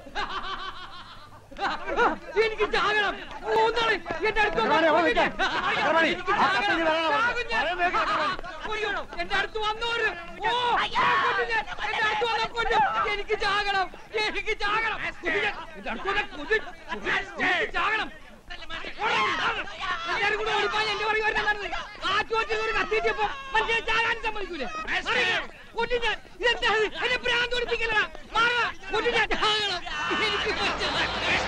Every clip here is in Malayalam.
എനിക്ക് ചാകണം മൂന്നാള് എന്റെ അടുത്ത് വന്ന് ചക്രപാണി, അവിടെ കൊല്ലില്ലേ? ചക്രപാണി, എനിക്ക് ആ ചാകണം. കത്തിച്ച് വരാനാ ചാകും ഞാൻ. പറയുന്നത് കേൾക്കണം. കൊല്ലണം. എന്റെ അടുത്ത് വന്നോര് ഓ കൊല്ലും ഞാൻ. എന്റെ അടുത്ത് വന്ന കൊല്ലും എനിക്ക് ചാകണം എനിക്ക് ചാകണം കൊല്ലും ഞാൻ. എന്റെ അടുത്ത് വന്ന കൊല്ലും എനിക്ക് ചാകണം എല്ലാരും കൂടെ ഓടിപ്പാൻ എന്റെ പറയും വരുന്നത് കാറ്റുവറ്റിൽ ഒരു കത്തിയിട്ടപ്പോ മനുഷ്യനെ ചാകാൻ സമ്മതിക്കൂലേ അറിയില്ലേ? കൊല്ലും ഞാൻ ഇതെന്താ ഇത്? എന്നെ ഭ്രാന്ത് ഓടിപ്പിക്കലടാ മാറുക കൊല്ലും ഞാൻ ചാകണം എനിക്ക് പറ്റില്ല.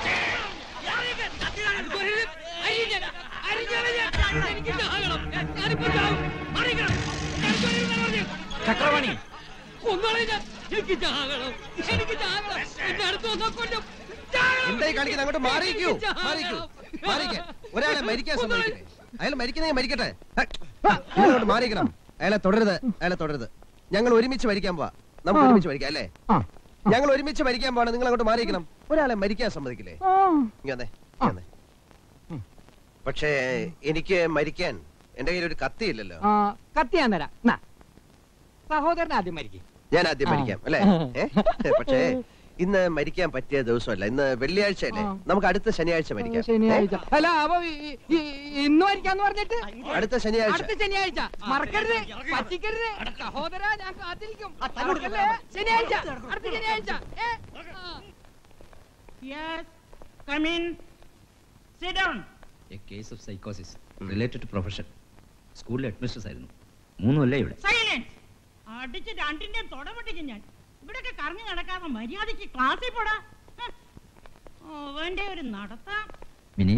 കൊല്ലും. അരിഞ്ഞൻ. അരിഞ്ഞവൻ ഞാൻ. എനിക്ക് ചാകണം ഞാനിപ്പോ ചാവും അറിയിക്കണം എന്റെ അടുത്ത് വരുമെന്നാ പറഞ്ഞത്. ചക്രപാണി കൊന്നോളെ ഞാൻ എനിക്ക് ചാകണം എനിക്ക് ചാകണം എന്റെ അടുത്ത് വന്നാ കൊല്ലും ചാകണം. എന്തായി കാണിക്കുന്നത് അങ്ങോട്ട് മാറിയിക്കൂ എനിക്ക് ചാകണം. മാറിയിക്കൂ മാറിക്ക ഒരാളെ മരിക്കാൻ കൊന്നോളെ. സമ്മതിക്കണേ അയാൾ മരിക്കുന്നെങ്കിൽ മരിക്കട്ടെ ഹ, നിങ്ങൾ അങ്ങോട്ട് മാറിക്കണം അയാളെ തുടരുത് അയാളെ തുടരുത് ഞങ്ങൾ ഒരുമിച്ച് മരിക്കാൻ പോവാ നമുക്ക് ഒരുമിച്ച് മരിക്കാം അല്ലേ ഞങ്ങൾ ഒരുമിച്ച് മരിക്കാൻ പോവാണ് നിങ്ങൾ അങ്ങോട്ട് മാറിയിരിക്കണം ഒരാളെ മരിക്കാൻ സമ്മതിക്കില്ലേ ഇങ്ങ് വന്നേ, ഇങ്ങ് വന്നേ. പക്ഷേ എനിക്ക് മരിക്കാൻ എന്റെ കയ്യിൽ ഒരു കത്തി ഇല്ലല്ലോ ആ, കത്തി ഞാൻ തരാം നാ. സഹോദരൻ ആദ്യം മരിക്കും ഞാൻ ആദ്യം ആ. മരിക്കാം അല്ലേ ഏ? പക്ഷേ ഇന്ന് മരിക്കാൻ പറ്റിയ ദിവസമല്ല ഇന്ന് വെള്ളിയാഴ്ച അല്ലേ നമുക്ക് അടുത്ത ശനിയാഴ്ച മരിക്കാം ശനിയാഴ്ച അല്ല അപ്പൊ ഈ- ഈ- ഇന്ന് മരിക്കാന്ന് പറഞ്ഞിട്ട് ഏ? അടുത്ത ശനിയാഴ്ച അടുത്ത ശനിയാഴ്ച മറക്കരുത് പറ്റിക്കരുത് സഹോദര ഞാൻ കാത്തിരിക്കും മറക്കല്ലേ? ശനിയാഴ്ച അടുത്ത ശനിയാഴ്ച ഏ? ആ. Yes, come in. Sit down. A case of സൈക്കോസിസ് റിലേറ്റഡ് ടു പ്രൊഫഷൻ സ്കൂളിലെ അഡ്മിനിസ്ട്രേറ്റർ ആയിരുന്നു മൂന്നും അല്ലേ ഇവിടെ Silence. അടിച്ച് രണ്ടിന്റെയും തുടപൊട്ടിക്കും ഞാൻ ഇവിടൊക്കെ കറങ്ങി നടക്കാതെ മര്യാദയ്ക്ക് ക്ലാസ്സിൽ പോടാ ഹ്. അവന്റെ ഒരു നടത്താം മിനി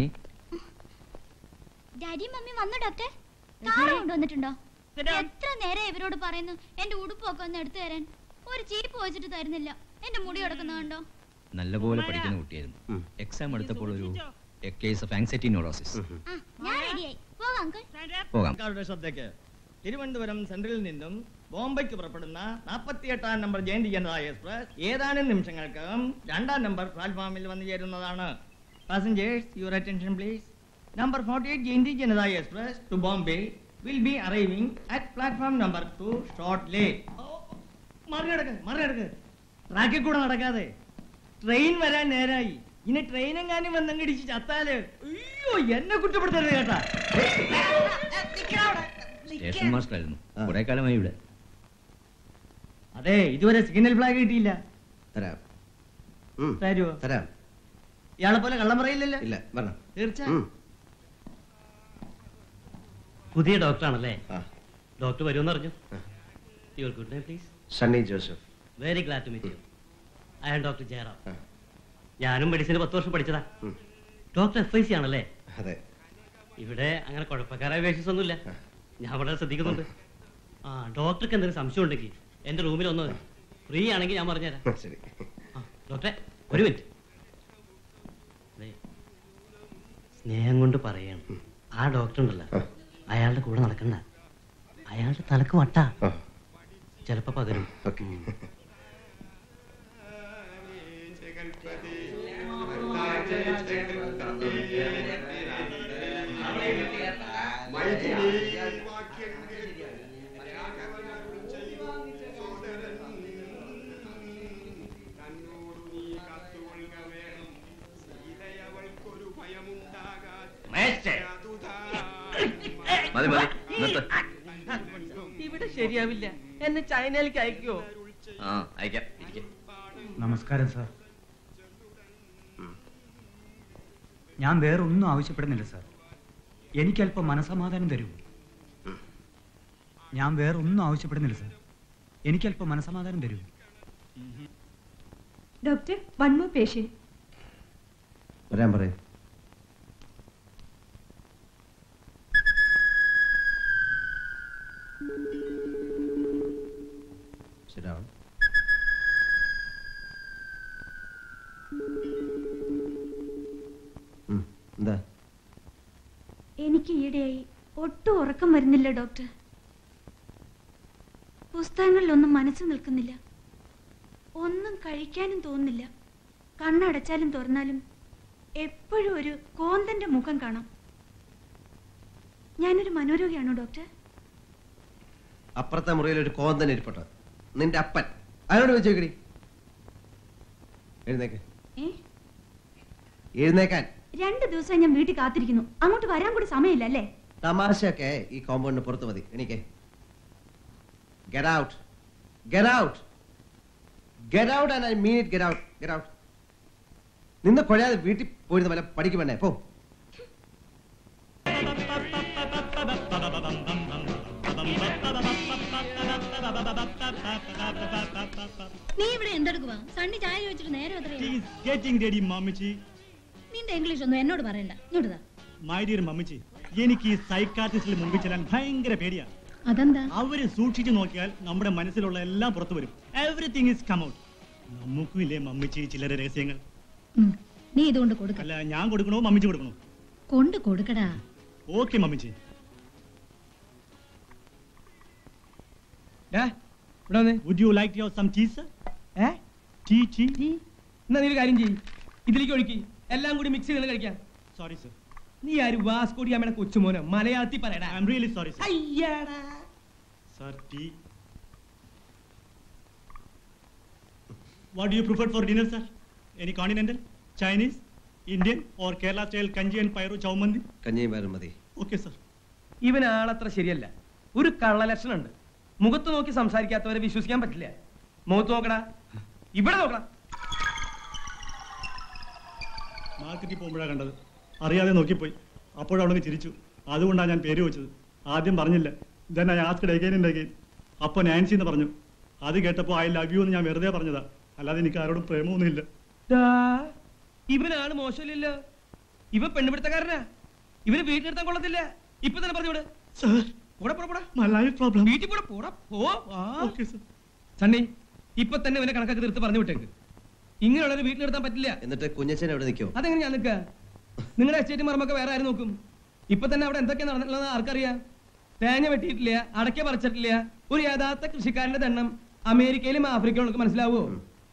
ഡാഡി മമ്മി വന്നു ഡോക്ടർ കാറ് കൊണ്ടുവന്നിട്ടുണ്ടോ Sit down. എത്ര നേരം ഇവരോട് പറയുന്നു എന്റെ ഉടുപ്പൊക്കെ ഒന്ന് എടുത്തു തരാൻ ഒരു ചീപ്പ് വെച്ചിട്ട് തരുന്നില്ല എന്റെ മുടി കിടക്കുന്ന കണ്ടോ നല്ലപോലെ പഠിക്കുന്ന കുട്ടിയായിരുന്നു ഉം. എക്സാം എടുത്തപ്പോൾ ഒരു a case of anxiety neurosis ആ ഞാൻ റെഡിയായി പോവാം അങ്കിൾ Stand up. പോകാം സർക്കാരുടെ ശ്രദ്ധയ്ക്ക് തിരുവനന്തപുരം സെൻട്രലിൽ നിന്നും ബോംബെക്ക് പുറപ്പെടുന്ന നാൽപ്പത്തിയെട്ടാം നമ്പർ ജയന്തി ജനതാ എക്സ്പ്രസ് ഏതാനും നിമിഷങ്ങൾക്കകം രണ്ടാം നമ്പർ പ്ലാറ്റ്ഫോമിൽ വന്നു ചേരുന്നതാണ് passengers your attention please number forty eight Jayanti Janata express to Bombay will be arriving at platform number two shortly മറികടക്ക് മറികടക്ക് ട്രാക്കിൽ കൂടെ നടക്കാതെ ട്രെയിൻ വരാൻ നേരായി ഇനി ട്രെയിൻ എങ്ങാനും വന്നങ്ങിടിച്ച് ചത്താല് അയ്യോ എന്നെ കുറ്റപ്പെടുത്തരുത് കേട്ടാ സ്റ്റേഷൻ മാസ്റ്റർ ആയിരുന്നു കുറെ കാലമായി ഇവിടെ അതെ ഇതുവരെ സിഗ്നൽ ഫ്ലാഗ് കിട്ടിയില്ല തരാം ഉം, തരുവോ തരാം ഇയാളെ പോലെ കള്ളം പറയില്ലല്ലോ ഇല്ല വരണം തീർച്ച ഉം, പുതിയ ഡോക്ടറാണല്ലേ ആ. ഡോക്ടർ വരുമെന്ന് അറിഞ്ഞു your good name please Sunny Joseph very glad to meet you I am doctor Jayaram ആ. ഞാനും മെഡിസിന് പത്ത് വർഷം പഠിച്ചതാ ഉം. ഡോക്ടർ എഫ് ഐ സി ആണല്ലേ അതെ ഇവിടെ അങ്ങനെ കുഴപ്പക്കാരായ പേഷ്യൻസ് ഒന്നുമില്ല ഞാൻ വളരെ ശ്രദ്ധിക്കുന്നുണ്ട് ആ ഡോക്ടർക്ക് എന്തെങ്കിലും സംശയം ഉണ്ടെങ്കിൽ എന്റെ റൂമിൽ ഒന്ന് ഫ്രീ ആണെങ്കിൽ ഞാൻ പറഞ്ഞുതരാം ശരി ആ, ഡോക്ടറെ ഒരു മിനിറ്റ് ദേ, സ്നേഹം കൊണ്ട് പറയാണ് ആ ഡോക്ടർ ഉണ്ടല്ലോ ആ. അയാളുടെ കൂടെ നടക്കണ്ട അയാളുടെ തലക്ക് വട്ടാ ആ ചിലപ്പോ പകരും ഓക്കെ മതി മതി നിർത്ത് ഇവിടെ ശരിയാവില്ല എന്നെ ചൈനയിലേക്ക് അയക്കുവോ ആ അയക്കാം ഇരിക്കാം നമസ്കാരം സാർ ഞാൻ വേറൊന്നും ആവശ്യപ്പെടുന്നില്ല സാർ എനിക്കല്പം മനസമാധാനം തരൂ ഞാൻ വേറൊന്നും ആവശ്യപ്പെടുന്നില്ല സാർ എനിക്കല്പം മനസമാധാനം തരൂ ഡോക്ടർ വൺ മോർ പേഷ്യൻ വരാൻ പറയും ശരിയാവും ഉം, എന്താ എനിക്ക് ഈയിടെയായി ഒട്ടും ഉറക്കം വരുന്നില്ല ഡോക്ടർ പുസ്തകങ്ങളിലൊന്നും മനസ്സ് നിൽക്കുന്നില്ല ഒന്നും കഴിക്കാനും തോന്നുന്നില്ല കണ്ണടച്ചാലും തുറന്നാലും എപ്പോഴും ഒരു കോന്തന്റെ മുഖം കാണാം ഞാനൊരു മനോരോഗിയാണോ ഡോക്ടർ അപ്പുറത്തെ മുറിയിൽ ഒരു കോന്തൻ ഇരിപ്പുണ്ട് നിന്റെ അപ്പൻ അയാളോട് വെച്ചേക്കടി എഴുന്നേക്ക് ഏ എഴുന്നേക്കാൻ രണ്ട് ദിവസം ഞാൻ വീട്ടിൽ കാത്തിരിക്കുന്നു അങ്ങോട്ട് വരാൻ കൂടി സമയമില്ല അല്ലേ തമാശയൊക്കെ ഈ കോമ്പൗണ്ടിന് പുറത്ത് മതി എനിക്ക് get out get out get out and I mean it get out get out നിന്ന് കൊഴയാതെ വീട്ടിൽ പോയിരുന്ന വല്ല പഠിക്കും വേണ്ടേ പോ നീ ഇവിടെ എന്തെടുക്കുവാ സണ്ണി ചായ ചോദിച്ചിട്ട് നേരെ ഗെറ്റിംഗ് റെഡി മമ്മിച്ചി നിന്റെ ഇംഗ്ലീഷ് ഒന്നും എന്നോട് പറയണ്ട ഇങ്ങോട്ടാ മൈ ഡിയർ മമ്മിച്ചി എനിക്ക് ഈ സൈക്കാട്രിസ്റ്റിൽ മുമ്പിൽ ചെല്ലാൻ ഭയങ്കര പേടിയാ അതെന്താ അവര് സൂക്ഷിച്ചു നോക്കിയാൽ നമ്മുടെ മനസ്സിലുള്ള എല്ലാം പുറത്തു വരും എവറിങ് ഇസ് കം ഔട്ട് നമുക്കും ഇല്ലേ മമ്മിച്ചി ചില രഹസ്യങ്ങൾ ഉം, നീ ഇതുകൊണ്ട് കൊടുക്ക അല്ല ഞാൻ കൊടുക്കണോ മമ്മിച്ചി കൊടുക്കണോ കൊണ്ട് കൊടുക്കടാ ഓക്കെ മമ്മിച്ചി ഇവിടെ വന്നേ would you like your some cheese a tea tea എന്നാ നീ ഒരു കാര്യം ചെയ്യ് ഇതിലേക്ക് ഒഴുക്കി എല്ലാം കൂടി മിക്സ് ചെയ്ത് കഴിക്കാം സോറി സർ നീ ആര് വാസ്കോടി അമ്മയുടെ കൊച്ചുമോനോ മലയാളത്തിൽ പറയടാ I am really sorry sir അയ്യാടാ sir tea what do you prefer for dinner sir any continental Chinese Indian or Kerala style kanji and payaru chammanthi കഞ്ഞിയും പേരും മതി ഓക്കെ സർ ഇവൻ ആളത്ര ശരിയല്ല ഒരു കള്ളലക്ഷണം ഉണ്ട് മുഖത്ത് നോക്കി സംസാരിക്കാത്തവരെ വിശ്വസിക്കാൻ പറ്റില്ല മുഖത്ത് നോക്കടാ ഇവിടെ നോക്കടാ മാർക്കറ്റിൽ പോകുമ്പോഴാണ് കണ്ടത് അറിയാതെ നോക്കിപ്പോയി അപ്പോഴവിടെ ചിരിച്ചു അതുകൊണ്ടാണ് ഞാൻ പേര് വെച്ചത് ആദ്യം പറഞ്ഞില്ല then I asked again and again അപ്പോൾ നാൻസി എന്ന് പറഞ്ഞു അത് കേട്ടപ്പോൾ ഐ ലവ് യു എന്ന് ഞാൻ വെറുതെ പറഞ്ഞതാ അല്ലാതെ എനിക്ക് ആരോടും പ്രേമമൊന്നുമില്ല ദാ, ഇവനാള് മോശമില്ലല്ലോ ഇവൻ പെണ്ണുപിടുത്തക്കാരനാ ഇവന് വീട്ടിലെടുത്താൻ കൊള്ളത്തില്ല ഇപ്പൊ തന്നെ പറഞ്ഞു വിട് സർ പോടാ പോടാ പോടാ മൈ ലൈഫ് പ്രോബ്ലം വീട്ടിൽ പോടാ പോടാ പോ ആ. ഓക്കെ സർ സണ്ണി ഇപ്പൊ തന്നെ ഇവനെ കണക്കാക്കി തീർത്ത് പറഞ്ഞു വിട്ടേക്ക് ഇങ്ങനെയുള്ളൊരു വീട്ടിലെടുത്താൻ പറ്റില്ല എന്നിട്ട് കുഞ്ഞച്ചൻ എവിടെ നിൽക്കോ അതെങ്ങനെ ഞാൻ നിൽക്കുക നിങ്ങളുടെ എസ്റ്റേറ്റ് മർമ്മൊക്കെ വേറെ ആരും നോക്കും ഇപ്പൊ തന്നെ അവിടെ എന്തൊക്കെ നടന്നിട്ടുള്ളത് ആർക്കറിയാം തേങ്ങ വെട്ടിയിട്ടില്ല അടയ്ക്ക പറിച്ചിട്ടില്ല ഒരു യഥാർത്ഥ കൃഷിക്കാരന്റെ ദണ്ണം അമേരിക്കയിലും ആഫ്രിക്കയിലും ഉള്ളവർക്ക് മനസ്സിലാവോ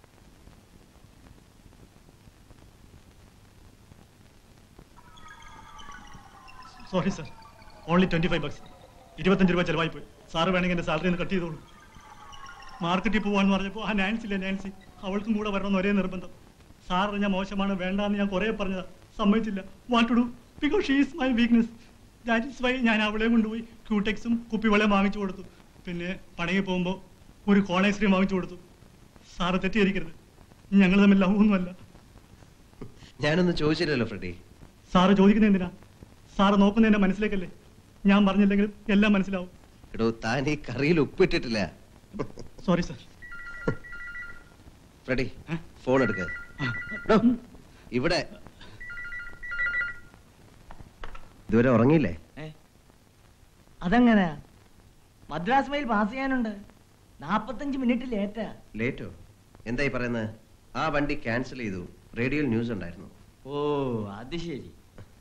sorry sir only twenty five bucks ഇരുപത്തഞ്ച് രൂപ ചിലവായി പോയി സാറ് വേണമെങ്കിൽ എൻ്റെ സാലറി ഒന്ന് കട്ട് ചെയ്തോളൂ മാർക്കറ്റിൽ പോവാന്ന് പറഞ്ഞപ്പോൾ ആ നാൻസി ഇല്ലേ നാൻസി അവൾക്കും കൂടെ വരണമെന്ന് ഒരേ നിർബന്ധം സാർ ഞാൻ മോശമാണ് വേണ്ടാന്ന് ഞാൻ കുറേ പറഞ്ഞതാ സമ്മതിച്ചില്ല what to do because she is my weakness that is why ഞാൻ അവളെ കൊണ്ടുപോയി ക്യൂടെക്സും കുപ്പിവെള്ളം വാങ്ങിച്ചു കൊടുത്തു പിന്നെ പണങ്ങി പോകുമ്പോൾ ഒരു കോൺ ഐസ്ക്രീം വാങ്ങിച്ചു കൊടുത്തു സാറ് തെറ്റിദ്ധരിക്കരുത് ഞങ്ങൾ തമ്മിൽ ലവ് ഒന്നുമല്ല ഞാനൊന്നും ചോദിച്ചില്ലല്ലോ ഫ്രെഡി സാറ് ചോദിക്കുന്നത് എന്തിനാ സാറ് നോക്കുന്ന എന്റെ മനസ്സിലേക്കല്ലേ ഞാൻ പറഞ്ഞില്ലെങ്കിലും എല്ലാം മനസ്സിലാവും എടോ താൻ ഈ കറിയിൽ ഉപ്പിട്ടിട്ടില്ല സോറി സർ ഫ്രെഡി ഫോൺ എടുക്ക ഡോ, ഇവിടെ ഇതുവരെ ഉറങ്ങിയില്ലേ അതെങ്ങനെ മദ്രാസ് മെയിൽ പാസ് ചെയ്യാനുണ്ട് നാപ്പത്തഞ്ച് മിനിറ്റ് ലേറ്റാ ലേറ്റോ എന്തായി പറയുന്നത് ആ വണ്ടി ക്യാൻസൽ ചെയ്തു റേഡിയോയിൽ ന്യൂസ് ഉണ്ടായിരുന്നു ഓ അത് ശരി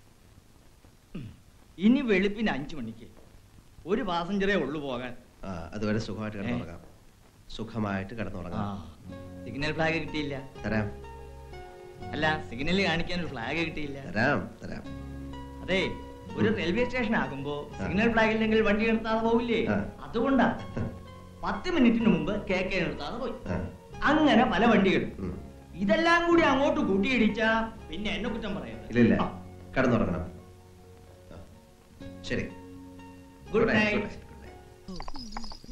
ഇനി വെളുപ്പിന് അഞ്ചു മണിക്ക് ഒരു പാസഞ്ചറേ ഉള്ളു പോകാൻ ആ അതുവരെ സുഖമായിട്ട് കിടന്നുറങ്ങാം സുഖമായിട്ട് കിടന്നുറങ്ങാം സിഗ്നൽ ഫ്ലാഗ് കിട്ടിയില്ല തരാം അല്ല സിഗ്നൽ കാണിക്കാൻ ഒരു ഫ്ലാഗ് കിട്ടിയില്ല തരാം തരാം അതെ ഒരു റെയിൽവേ സ്റ്റേഷൻ ആകുമ്പോ സിഗ്നൽ ഫ്ലാഗ് ഇല്ലെങ്കിൽ വണ്ടി നിർത്താതെ പോവില്ലേ ആ. അതുകൊണ്ടാ പത്ത് മിനിറ്റിന് മുമ്പ് കെ കെ നിർത്താതെ പോയി ആ, അങ്ങനെ പല വണ്ടികളും ഉം. ഇതെല്ലാം കൂടി അങ്ങോട്ട് കൂട്ടിയിടിച്ചാ പിന്നെ എന്നെ കുറ്റം ഇല്ലില്ല പറയുന്നത് കിടന്നുറങ്ങണം ആ, ശരി good Good night, night good night, good night.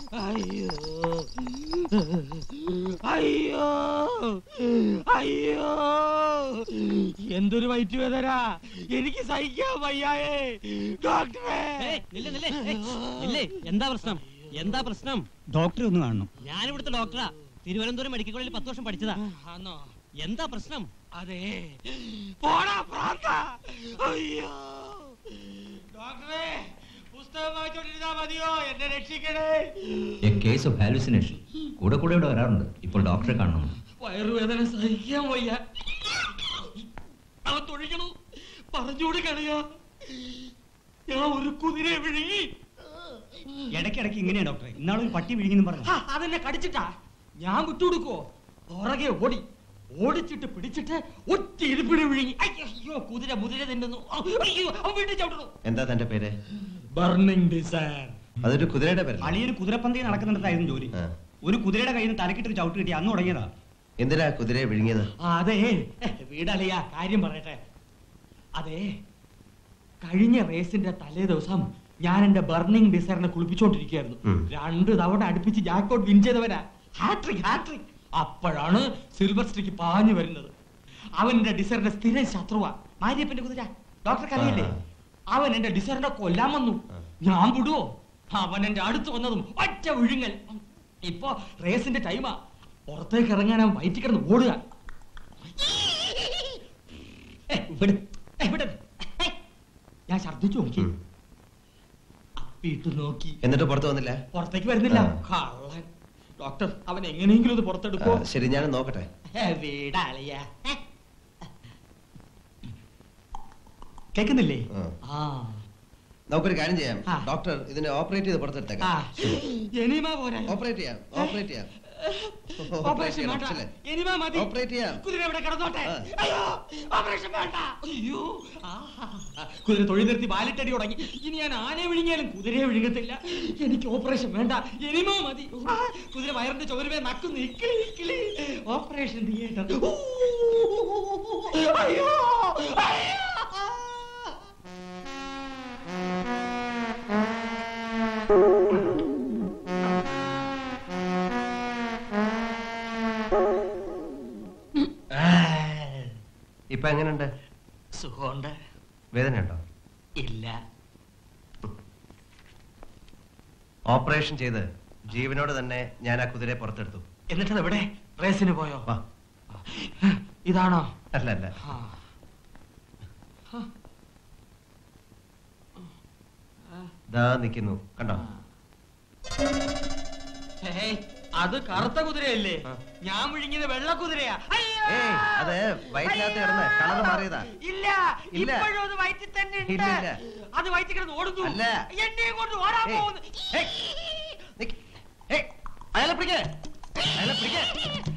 അയ്യോ അയ്യോ എന്തൊരു വയറ്റ് വേദന എനിക്ക് സഹിക്കാൻ വയ്യായേ ഡോക്ടറെ എന്താ പ്രശ്നം എന്താ പ്രശ്നം ഡോക്ടറെ ഒന്ന് കാണണം ഞാൻ ഇവിടുത്തെ ഡോക്ടറാ തിരുവനന്തപുരം മെഡിക്കൽ കോളേജിൽ പത്ത് വർഷം പഠിച്ചതാ ആന്നോ എന്താ പ്രശ്നം അതെ പോടാ പ്രാന്ത അയ്യോ ഡോക്ടറെ പുസ്തകം വായിച്ചോണ്ടിരുന്നാ മതിയോ എന്നെ രക്ഷിക്കണേ എ കേസ് ഓഫ് ഹാലുസിനേഷൻ കൂടെ കൂടെ ഇവിടെ വരാറുണ്ട് ഇപ്പോൾ ഡോക്ടറെ കാണണം വയറുവേദന സഹിക്കാൻ വയ്യ അവൻ തൊഴിക്കണു പറഞ്ഞുകൂടി കളിയാ ഞാൻ ഒരു കുതിരയെ വിഴുങ്ങി ഇടയ്ക്കിടയ്ക്ക് ഇങ്ങനെയാ ഡോക്ടറെ ഇന്നാളൊരു പട്ടി വിഴുങ്ങിന്ന് പറഞ്ഞു ആ, അതെന്നെ കടിച്ചിട്ടാ ഞാൻ വിട്ടുകൊടുക്കോ പുറകെ ഓടി ഓടിച്ചിട്ട് പിടിച്ചിട്ട് ഒറ്റ ഇരിപ്പിടി വിഴുങ്ങി അയ്യോ, അയ്യോ കുതിര മുതിര തിന്നുന്നു അയ്യോ അവൻ വീട്ടിൽ ചവിട്ടുന്നു എന്താ തന്റെ പേര് ബർണിംഗ് ഡിസയർ അതൊരു കുതിരയുടെ പേരല്ലേ അളിയൊരു കുതിരപ്പന്തി നടക്കുന്നിടത്തായിരുന്നു ജോലി ആ. ഒരു കുതിരയുടെ കയ്യിൽ നിന്ന് തലക്കിട്ടൊരു ചവിട്ട് കിട്ടി അന്ന് തുടങ്ങിയതാ എന്തിനാ കുതിരയെ വിഴുങ്ങിയത് അതെ വീടളിയ കാര്യം പറയട്ടെ അതെ കഴിഞ്ഞ റേസിന്റെ തലേ ദിവസം ഞാൻ എന്റെ ബർണിംഗ് ഡിസൈറിനെ കുളിപ്പിച്ചോണ്ടിരിക്കുകയായിരുന്നു ഉം. രണ്ട് തവണ അടുപ്പിച്ച് ജാക്കോട്ട് വിൻ ചെയ്തവനാ ഹാട്രിക് ഹാട്രിക് അപ്പോഴാണ് സിൽവർ സ്ട്രിക്ക് പാഞ്ഞു വരുന്നത് അവൻ എന്റെ ഡിസൈറിന്റെ സ്ഥിരം ശത്രുവാ മാരിയപ്പന്റെ കുതിര ഡോക്ടർക്ക് അറിയില്ലേ ആ. അവൻ എന്റെ ഡിസൈറിനെ കൊല്ലാൻ വന്നു ഞാൻ വിടുവോ അവൻ എന്റെ അടുത്ത് വന്നതും ഒറ്റ വിഴുങ്ങൽ ഇപ്പൊ റേസിന്റെ ടൈമാ പുറത്തേക്ക് ഇറങ്ങാൻ അവൻ വയറ്റി കിടന്ന് ഓടുക ഏ, വിട്. ഏ, വിട്. ഏ. ഞാൻ ഛർദ്ദിച്ചു നോക്കി ഉം. അപ്പിട്ട് നോക്കി എന്നിട്ട് പുറത്തു വന്നില്ല പുറത്തേക്ക് വരുന്നില്ല ആ. കള്ളൻ ഡോക്ടർ അവൻ എങ്ങനെയെങ്കിലും ഇത് ആ, പുറത്തെടുക്കോ ശരി ഞാൻ നോക്കട്ടെ ഏ, വീടാളിയ ഏ. കേക്കുന്നില്ലേ ആ. ആ നമുക്കൊരു കാര്യം ചെയ്യാം ആ. ഡോക്ടർ ഇതിനെ ഓപ്പറേറ്റ് ചെയ്ത് ആ പുറത്തെടുത്തേക്കാം എനിമ പോരാ ഓപ്പറേറ്റ് ചെയ്യാം ഓപ്പറേറ്റ് ചെയ്യാം ഓപ്പറേഷൻ ചെയ്യണം, വേണ്ട അല്ലേ? എനിമ മതി ഓപ്പറേറ്റ് ചെയ്യാം കുതിര ഇവിടെ കിടന്നോട്ടെ ആ. അയ്യോ ഓപ്പറേഷൻ വേണ്ട അയ്യോ ആഹാ. കുതിര തൊഴിൽ നിർത്തി വാലിട്ടടി തുടങ്ങി ഇനി ഞാൻ ആനയെ വിഴുങ്ങിയാലും കുതിരയെ വിഴുങ്ങത്തില്ല എനിക്ക് ഓപ്പറേഷൻ വേണ്ട എനിമ മതി ആ, കുതിര വയറിന്റെ ചുവരുമേ നക്കുന്നു ഇക്കിളി ഇക്കിളി ഓപ്പറേഷൻ തിയേറ്റർ അയ്യോ അയ്യോ ഇപ്പൊ എങ്ങനെയുണ്ട് സുഖമുണ്ട് വേദനയുണ്ടോ ഇല്ല ഓപ്പറേഷൻ ചെയ്ത് ജീവനോട് തന്നെ ഞാൻ ആ കുതിരയെ പുറത്തെടുത്തു എന്നിട്ട് എവിടെ റേസിന് പോയോ വാ ഇതാണോ അല്ല അല്ല ആ. ദാ നിൽക്കുന്നു കണ്ടോ ഹേയ്, അത് കറുത്ത കുതിരയല്ലേ ആ. ഞാൻ വിഴുങ്ങിയത് വെള്ള കുതിരയാ അയ്യോ! ഏയ് അത് വയറ്റിനകത്ത് കിടന്ന് കളർ മാറിയതാ ഇല്ല ഇല്ല. ഇപ്പോഴും അത് വയറ്റിൽ തന്നെ ഉണ്ട് ഇല്ല, ഇല്ല. അത് വയറ്റിൽ കിടന്ന് ഓടുന്നു അല്ല. എന്നെ കൊണ്ട് ഓടാൻ ഏയ്, പോകുന്നു ഏയ്, നിക്ക്. ഏയ്, അയാളെ പിടിക്കേ അയാളെ പിടിക്കേ